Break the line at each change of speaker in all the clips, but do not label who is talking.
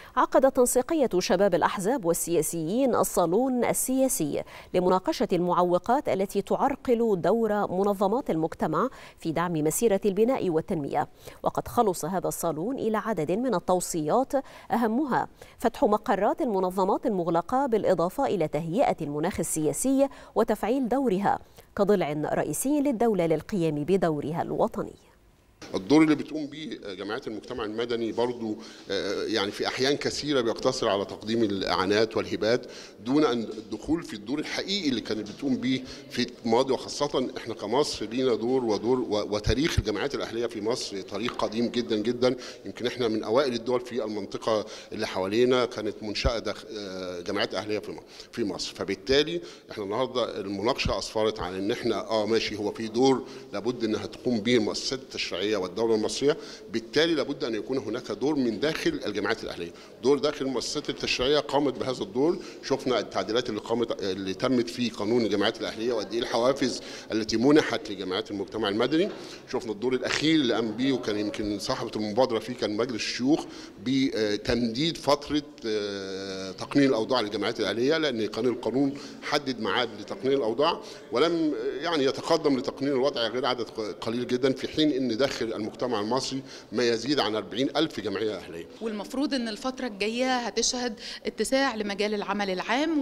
عقد تنسيقية شباب الأحزاب والسياسيين الصالون السياسي لمناقشة المعوقات التي تعرقل دور منظمات المجتمع في دعم مسيرة البناء والتنمية وقد خلص هذا الصالون إلى عدد من التوصيات أهمها فتح مقرات المنظمات المغلقة بالإضافة إلى تهيئة المناخ السياسي وتفعيل دورها كضلع رئيسي للدولة للقيام بدورها الوطني
الدور اللي بتقوم به جمعيات المجتمع المدني برضو يعني في احيان كثيره بيقتصر على تقديم الاعانات والهبات دون ان الدخول في الدور الحقيقي اللي كانت بتقوم به في الماضي وخاصه احنا كمصر لينا دور ودور وتاريخ الجمعيات الاهليه في مصر تاريخ قديم جدا جدا يمكن احنا من اوائل الدول في المنطقه اللي حوالينا كانت منشاه جمعيات اهليه في مصر فبالتالي احنا النهارده المناقشه اسفرت عن ان احنا اه ماشي هو في دور لابد انها تقوم به المؤسسات التشريعيه والدوله المصريه بالتالي لابد ان يكون هناك دور من داخل الجمعيات الاهليه دور داخل المؤسسات التشريعيه قامت بهذا الدور شفنا التعديلات اللي قامت اللي تمت في قانون الجمعيات الاهليه وقد ايه الحوافز التي منحت لجمعيات المجتمع المدني شفنا الدور الاخير اللي قام به وكان يمكن صاحبه المبادره فيه كان مجلس الشيوخ بتمديد فتره تقنين الاوضاع للجمعيات الاهليه لان كان القانون حدد ميعاد لتقنين الاوضاع ولم يعني يتقدم لتقنين الوضع غير عدد قليل جدا في حين ان داخل المجتمع المصري ما يزيد عن 40 ألف جمعية أهلية
والمفروض أن الفترة الجاية هتشهد اتساع لمجال العمل العام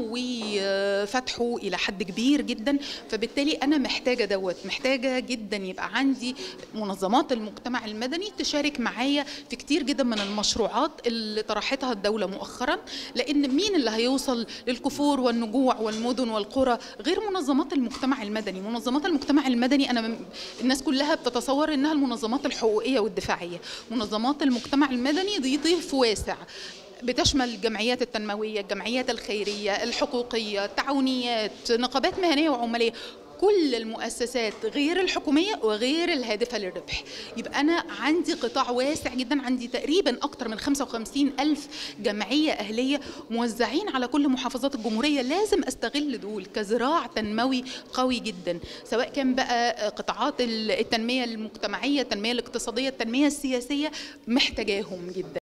وفتحه إلى حد كبير جدا فبالتالي أنا محتاجة دوت محتاجة جدا يبقى عندي منظمات المجتمع المدني تشارك معايا في كتير جدا من المشروعات اللي طرحتها الدولة مؤخرا لأن مين اللي هيوصل للكفور والنجوع والمدن والقرى غير منظمات المجتمع المدني منظمات المجتمع المدني أنا الناس كلها بتتصور إنها المنظمات الحقوقيه والدفاعيه منظمات المجتمع المدني دي ضيف واسع بتشمل الجمعيات التنمويه الجمعيات الخيريه الحقوقيه التعاونيات نقابات مهنيه وعماليه كل المؤسسات غير الحكومية وغير الهادفة للربح يبقى أنا عندي قطاع واسع جدا عندي تقريبا أكتر من 55 ألف جمعية أهلية موزعين على كل محافظات الجمهورية لازم أستغل دول كذراع تنموي قوي جدا سواء كان بقى قطاعات التنمية المجتمعية التنمية الاقتصادية التنمية السياسية محتاجاهم جدا